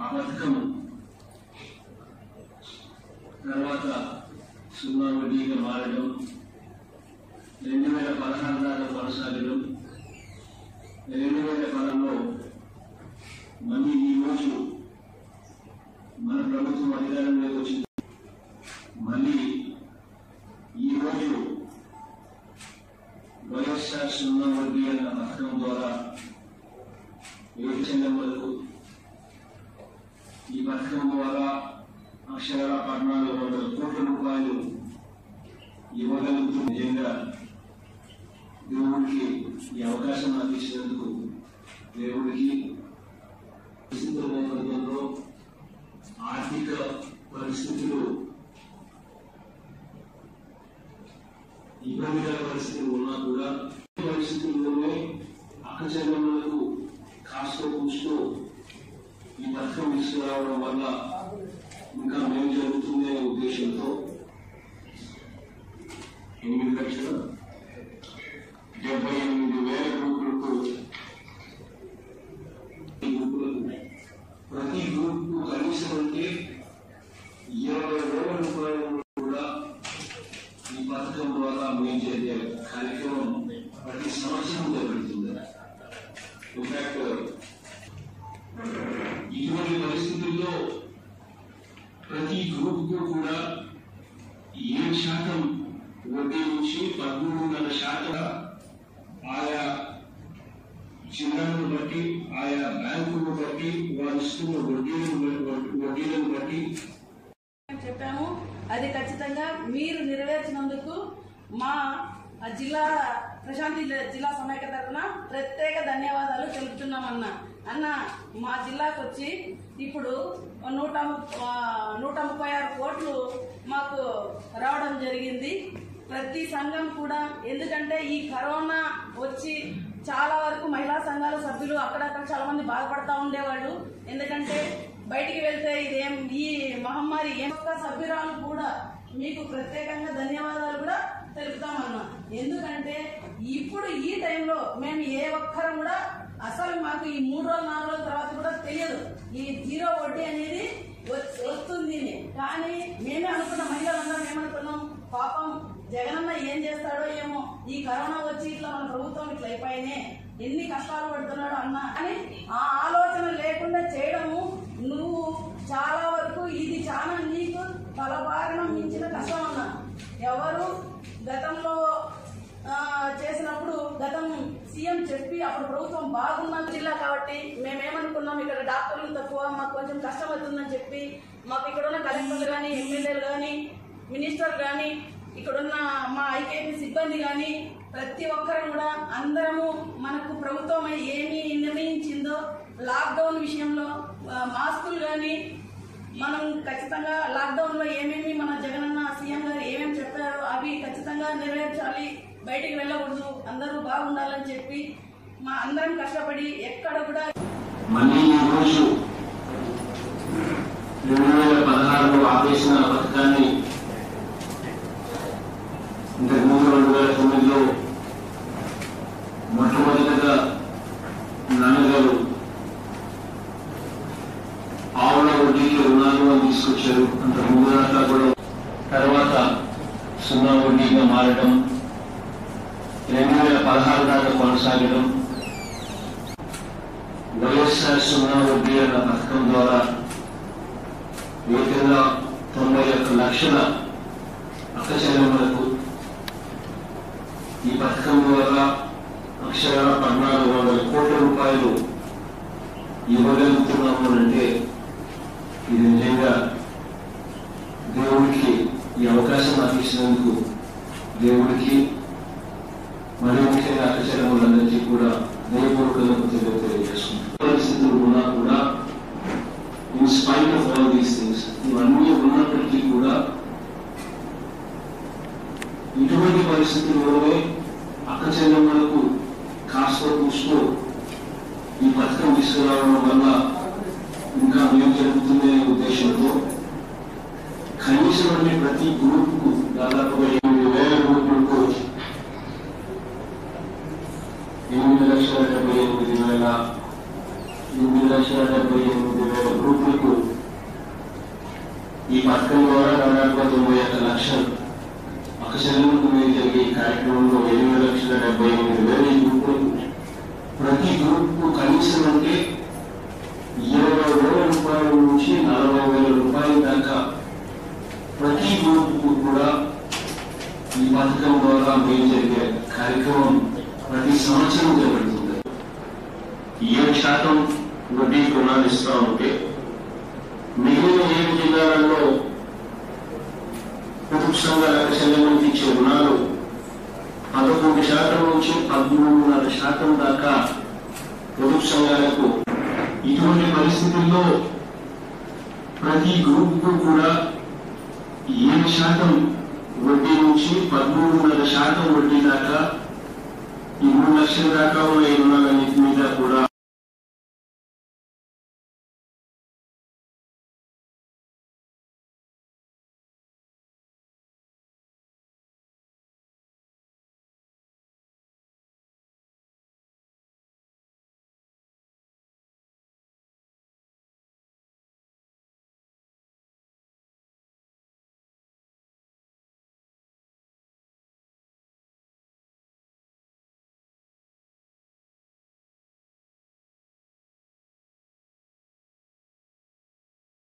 పథకం తర్వాత సున్నా వడ్డీగా మారడం రెండు వేల పదహారు దాకా కొనసాగడం రెండు వేల పదంలో మళ్ళీ ఈ రోజు మన ప్రభుత్వం అధికారంలోకి వచ్చింది మళ్ళీ ఈ రోజు వైఎస్ఆర్ సున్నా వడ్డీ అన్న పథకం ద్వారా ఏడు చెల్లెమ్మలకు ఈ పథకం ద్వారా అక్షరాల పద్నాలుగు వందల కోట్ల రూపాయలు ఇవ్వగలుగుతూ నిజంగా దేవుడికి ఈ అవకాశం నాకు ఇచ్చినందుకు దేవుడికి ప్రస్తుత నేపథ్యంలో ఆర్థిక పరిస్థితులు ఇబ్బందికర పరిస్థితులు ఉన్నా కూడా ఈ పరిస్థితుల్లోనే అక్క చెల్లెమ్మలకు కాస్త కూస్తూ ఈ పథకం తీసుకురావడం వల్ల ఇంకా మేలు జరుగుతుంది అనే ఉద్దేశంతో ఎనిమిది లక్షల డెబ్బై ఎనిమిది వేల గ్రూపులకు ఈ గ్రూపులకు ప్రతి గ్రూప్ కనీసం అంటే ఇరవై వేల రూపాయలు కూడా ఈ పథకం ద్వారా మేము చేసే కార్యక్రమం ప్రతి సంవత్సరం జరుగుతుంది ఇన్ఫాక్ట్ ఇటువంటి పరిస్థితుల్లో ప్రతి గ్రూప్ కు కూడా ఏడు శాతం వడ్డీ నుంచి పదమూడున్నర శాతం ఆయా జిల్లాలను బట్టి ఆయా బ్యాంకులను బట్టి వారు ఇస్తున్న వడ్డీలను బట్టి- వడ్డీలను బట్టి చెప్పాము అది ఖచ్చితంగా మీరు నెరవేర్చినందుకు మా జిల్లా ప్రశాంతి జిల్లా సమైక్య తరఫున ప్రత్యేక ధన్యవాదాలు తెలుపుతున్నామన్న అన్న మా జిల్లాకు వచ్చి ఇప్పుడు నూట ము- ఆ, నూట ముప్పై ఆరు కోట్లు మాకు రావడం జరిగింది ప్రతి సంఘం కూడా ఎందుకంటే ఈ కరోనా వచ్చి చాలా వరకు మహిళా సంఘాల సభ్యులు అక్కడక్కడ చాలా మంది బాధపడతా ఉండేవాళ్ళు ఎందుకంటే బయటికి వెళ్తే ఇదేం ఈ మహమ్మారి ఏం ఒక్క సభ్యురాలు కూడా మీకు ప్రత్యేకంగా ధన్యవాదాలు కూడా తెలుపుతామన్నా ఎందుకంటే ఇప్పుడు ఈ టైంలో మేము ఏ ఒక్కరం కూడా అసలు మాకు ఈ మూడు రోజులు నాలుగు రోజుల తర్వాత కూడా తెలియదు ఈ జీరో వడ్డీ అనేది వచ్- వస్తుంది అని. కానీ మేమే అనుకున్న మహిళలందరం ఏమనుకున్నాం పాపం జగనన్న ఏం చేస్తాడో ఏమో ఈ కరోనా వచ్చి ఇట్లా మన ప్రభుత్వం ఇట్లా అయిపోయినే ఎన్ని కష్టాలు పడుతున్నాడో అన్న అని ఆ ఆలోచన లేకుండా చేయడము నువ్వు చాలా వరకు ఇది చాలా నీకు తలబారణం మించిన కష్టం అన్న ఎవరు గతంలో ఆ, చేసినప్పుడు గతం సీఎం చెప్పి అప్పుడు ప్రభుత్వం బాగున్న జిల్లా కాబట్టి మేమేమనుకున్నాం ఇక్కడ డాక్టర్లు తక్కువ మాకు కొంచెం కష్టం అవుతుందని చెప్పి మాకు ఇక్కడ ఉన్న కలెక్టర్లు కానీ ఎమ్మెల్యేలు కానీ మినిస్టర్ కానీ ఇక్కడున్న మా ఐకేపీ సిబ్బంది కానీ ప్రతి ఒక్కరు కూడా అందరము మనకు ప్రభుత్వం ఏమి నిర్ణయించిందో లాక్డౌన్ విషయంలో ఆ, మాస్కులు కానీ మనం ఖచ్చితంగా లాక్డౌన్ లో ఏమేమి మన జగనన్న సీఎం గారు ఏమేమి చెప్పారో అవి ఖచ్చితంగా నెరవేర్చాలి బయటికి వెళ్ళకూడదు అందరూ బాగుండాలని చెప్పి మా అందరం కష్టపడి ఎక్కడ కూడా మళ్ళీ ఈ రోజు రెండు వేల పదహారులో ఆపేసిన పథకాన్ని ఇంతకు ముందు రెండు వేల తొమ్మిదిలో మొట్టమొదటిగా నాన్నగారు ఆవుల వడ్డీకి రుణాలు అని తీసుకొచ్చారు అంతకు ముందు దాకా కూడా తర్వాత సున్నా వడ్డీగా మారడం రెండు వేల పదహారు దాకా కొనసాగడం వైఎస్ఆర్ సున్నా వడ్డీ అన్న పథకం ద్వారా ఏకంగా తొంభై ఒక్క లక్షల అక్క చెల్లెమ్మలకు ఈ పథకం ద్వారా అక్షరాల పద్నాలుగు వందల కోట్ల రూపాయలు ఇవ్వగలుగుతున్నాము అంటే ఇది నిజంగా దేవుడికి ఈ అవకాశం నాకు ఇచ్చినందుకు దేవుడికి మరి ముఖ్యంగా అక్క చెల్లెమ్మలందరికీ కూడా దయపూర్వకంగా కృతజ్ఞతలు తెలియజేసుకుంటాను పరిస్థితులు ఉన్నా కూడా in spite of all these things ఇవన్నీ ఉన్నప్పటికీ కూడా ఇటువంటి పరిస్థితుల్లోనే అక్క చెల్లెమ్మలకు కాస్త కూస్తూ ఈ పథకం తీసుకురావడం వల్ల ఇంకా మేలు జరుగుతుంది అనే ఉద్దేశంతో కనీసం అన్ని ప్రతి గ్రూపుకు దాదాపుగా ఎనిమిది వేల గ్రూపులకు ఎనిమిది లక్షల డెబ్బై ఎనిమిది వేల ఎనిమిది లక్షల డెబ్బై ఎనిమిది వేల గ్రూపులకు ఈ పథకం ద్వారా దాదాపుగా తొంభై ఒక్క లక్షలు అక్షరాలకు మీద జరిగే ఈ కార్యక్రమంలో ఎనిమిది లక్షల డెబ్బై ఎనిమిది వేల ఈ గ్రూపులకు ప్రతి గ్రూప్ కనీసం అంటే ఇరవై వేల రూపాయల నుంచి నలభై వేల రూపాయల దాకా ప్రతి గ్రూపుకు కూడా ఈ పథకం ద్వారా మేలు జరిగే కార్యక్రమం ప్రతి సంవత్సరం జరుగుతుంది ఏడు శాతం వడ్డీ రుణాలు ఇస్తా ఉంటే మిగిలిన ఏడు జిల్లాలలో పొదుపు సంఘాలకు చెల్లెమ్మకి ఇచ్చే రుణాలు పదకొండు శాతం నుంచి పదమూడున్నర శాతం దాకా పొదుపు సంఘాలకు ఇటువంటి పరిస్థితుల్లో ప్రతి గ్రూప్ కూడా ఏడు శాతం వడ్డీ నుంచి పదమూడున్నర శాతం వడ్డీ దాకా ఈ మూడు లక్షల దాకా ఉన్న ఈ రుణాలన్నింటి మీద కూడా